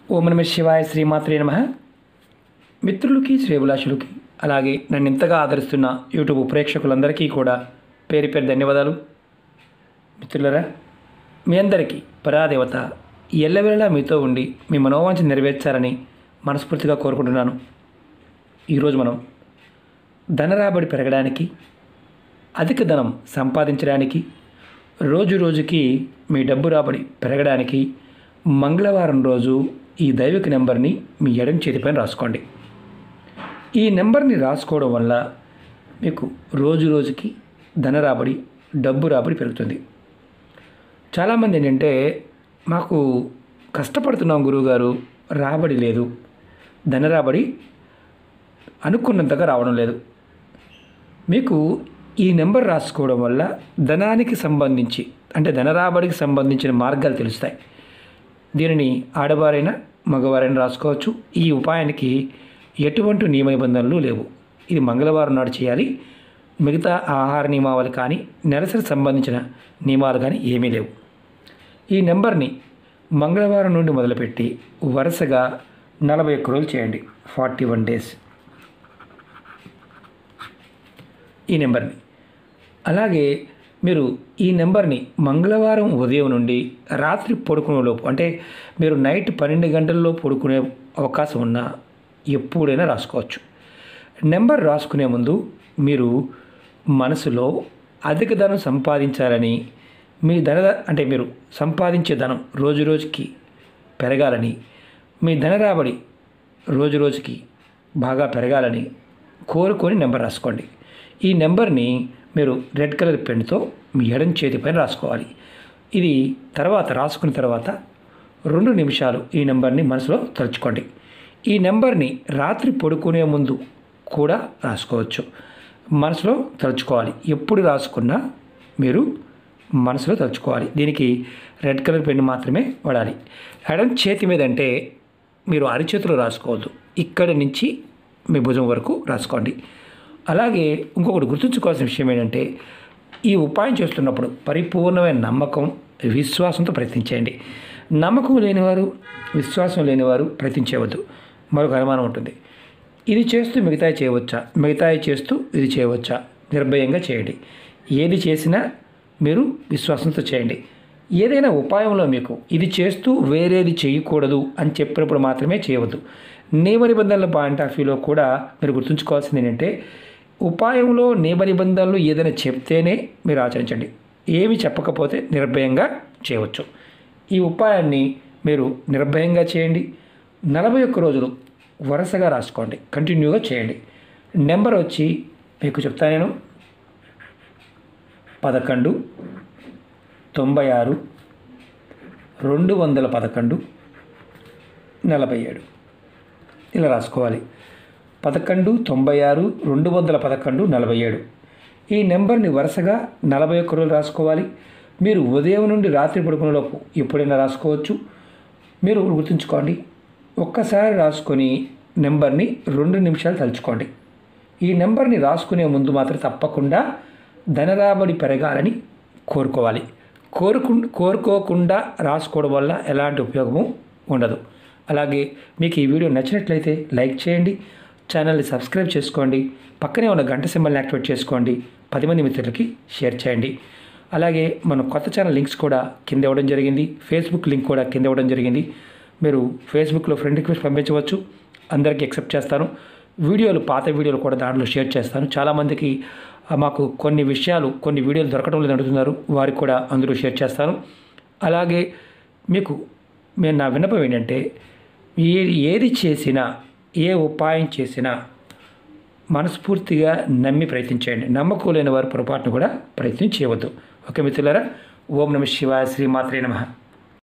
ఓం నమ శివాయ శ్రీమాత్రే నమ మిత్రులకి శ్రేభిలాషులకి అలాగే నన్ను ఇంతగా ఆదరిస్తున్న యూట్యూబ్ ప్రేక్షకులందరికీ కూడా పేరు పేరు ధన్యవాదాలు మిత్రులరా మీ అందరికీ పరాదేవత ఎల్లవేళలా మీతో ఉండి మీ మనోవాంఛ నెరవేర్చాలని మనస్ఫూర్తిగా కోరుకుంటున్నాను ఈరోజు మనం ధనరాబడి పెరగడానికి అధిక ధనం సంపాదించడానికి రోజు రోజుకి మీ డబ్బు రాబడి పెరగడానికి మంగళవారం రోజు ఈ దైవిక నెంబర్ని మీ ఎడం చేతిపైన రాసుకోండి ఈ నెంబర్ని రాసుకోవడం వల్ల మీకు రోజు రోజుకి ధన రాబడి డబ్బు రాబడి పెరుగుతుంది చాలామంది ఏంటంటే మాకు కష్టపడుతున్నాం గురువుగారు రాబడి లేదు ధన రాబడి అనుకున్నంతగా రావడం లేదు మీకు ఈ నెంబర్ రాసుకోవడం వల్ల ధనానికి సంబంధించి అంటే ధన రాబడికి సంబంధించిన మార్గాలు తెలుస్తాయి దీనిని ఆడవారైనా మగవారైనా రాసుకోవచ్చు ఈ ఉపాయానికి ఎటువంటి నియమ నిబంధనలు లేవు ఇది మంగళవారం నాడు చేయాలి మిగతా ఆహార నియమావళి కానీ నెలసరి సంబంధించిన నియమాలు కానీ ఏమీ లేవు ఈ నెంబర్ని మంగళవారం నుండి మొదలుపెట్టి వరుసగా నలభై ఒక్క రోజులు చేయండి ఫార్టీ వన్ డేస్ ఈ నెంబర్ని అలాగే మీరు ఈ నెంబర్ని మంగళవారం ఉదయం నుండి రాత్రి పడుకునే లోపు అంటే మీరు నైట్ పన్నెండు గంటల్లో పడుకునే అవకాశం ఉన్నా ఎప్పుడైనా రాసుకోవచ్చు నెంబర్ రాసుకునే ముందు మీరు మనసులో అధిక ధనం సంపాదించాలని మీ ధన అంటే మీరు సంపాదించే ధనం రోజు రోజుకి పెరగాలని మీ ధన రాబడి రోజు రోజుకి బాగా పెరగాలని కోరుకొని నెంబర్ రాసుకోండి ఈ నెంబర్ని మీరు రెడ్ కలర్ పెన్తో మీ ఎడం చేతిపైన రాసుకోవాలి ఇది తర్వాత రాసుకున్న తర్వాత రెండు నిమిషాలు ఈ నెంబర్ని మనసులో తలుచుకోండి ఈ నెంబర్ని రాత్రి పడుకునే ముందు కూడా రాసుకోవచ్చు మనసులో తలుచుకోవాలి ఎప్పుడు రాసుకున్నా మీరు మనసులో తలుచుకోవాలి దీనికి రెడ్ కలర్ పెన్ మాత్రమే వాడాలి ఎడం చేతి మీద అంటే మీరు అరిచేతిలో రాసుకోవద్దు ఇక్కడి నుంచి మీ భుజం వరకు రాసుకోండి అలాగే ఇంకొకటి గుర్తుంచుకోవాల్సిన విషయం ఏంటంటే ఈ ఉపాయం చేస్తున్నప్పుడు పరిపూర్ణమైన నమ్మకం విశ్వాసంతో ప్రయత్నించేయండి నమ్మకం లేనివారు విశ్వాసం లేనివారు ప్రయత్నించవద్దు మరొక అనుమానం ఉంటుంది ఇది చేస్తూ మిగతాయి చేయవచ్చా మిగతాయి చేస్తూ ఇది చేయవచ్చా నిర్భయంగా చేయండి ఏది చేసినా మీరు విశ్వాసంతో చేయండి ఏదైనా ఉపాయంలో మీకు ఇది చేస్తూ వేరేది చేయకూడదు అని చెప్పినప్పుడు మాత్రమే చేయవద్దు నియమ నిబంధనల పాయింట్ ఆఫ్ వ్యూలో కూడా మీరు గుర్తుంచుకోవాల్సింది ఏంటంటే ఉపాయంలో నియమ నిబంధనలు ఏదైనా చెప్తేనే మీరు ఆచరించండి ఏమి చెప్పకపోతే నిర్భయంగా చేయవచ్చు ఈ ఉపాయాన్ని మీరు నిర్భయంగా చేయండి నలభై ఒక్క రోజులు వరుసగా రాసుకోండి కంటిన్యూగా చేయండి నెంబర్ వచ్చి మీకు చెప్తా నేను పదకొండు తొంభై ఆరు రెండు వందల పదకొండు నలభై ఏడు ఇలా రాసుకోవాలి పదకొండు తొంభై ఆరు రెండు వందల పదకొండు నలభై ఏడు ఈ నెంబర్ని వరుసగా నలభై ఒక్క రోజులు రాసుకోవాలి మీరు ఉదయం నుండి రాత్రి పడుకునేలోపు ఎప్పుడైనా రాసుకోవచ్చు మీరు గుర్తుంచుకోండి ఒక్కసారి రాసుకొని నెంబర్ని రెండు నిమిషాలు తలుచుకోండి ఈ నెంబర్ని రాసుకునే ముందు మాత్రం తప్పకుండా ధనరాబడి పెరగాలని కోరుకోవాలి కోరుకు కోరుకోకుండా రాసుకోవడం వల్ల ఎలాంటి ఉపయోగము ఉండదు అలాగే మీకు ఈ వీడియో నచ్చినట్లయితే లైక్ చేయండి ఛానల్ని సబ్స్క్రైబ్ చేసుకోండి పక్కనే ఉన్న గంట సింబల్ని యాక్టివేట్ చేసుకోండి పది మంది మిత్రులకి షేర్ చేయండి అలాగే మన కొత్త ఛానల్ లింక్స్ కూడా కింద ఇవ్వడం జరిగింది ఫేస్బుక్ లింక్ కూడా కింద ఇవ్వడం జరిగింది మీరు ఫేస్బుక్లో ఫ్రెండ్ రిక్వెస్ట్ పంపించవచ్చు అందరికీ యాక్సెప్ట్ చేస్తాను వీడియోలు పాత వీడియోలు కూడా దాంట్లో షేర్ చేస్తాను చాలామందికి ఆ, మాకు కొన్ని విషయాలు కొన్ని వీడియోలు దొరకడం లేదు అడుగుతున్నారు వారికి కూడా అందులో షేర్ చేస్తాను అలాగే మీకు నేను నా విన్నపం ఏంటంటే ఏ ఏది చేసినా ఏ ఉపాయం చేసినా మనస్ఫూర్తిగా నమ్మి ప్రయత్నించండి నమ్మకం లేని వారు పొరపాటును కూడా ప్రయత్నం చేయవద్దు ఓకే మిత్రులారా ఓం నమ శివాయ శ్రీమాత్రే నమః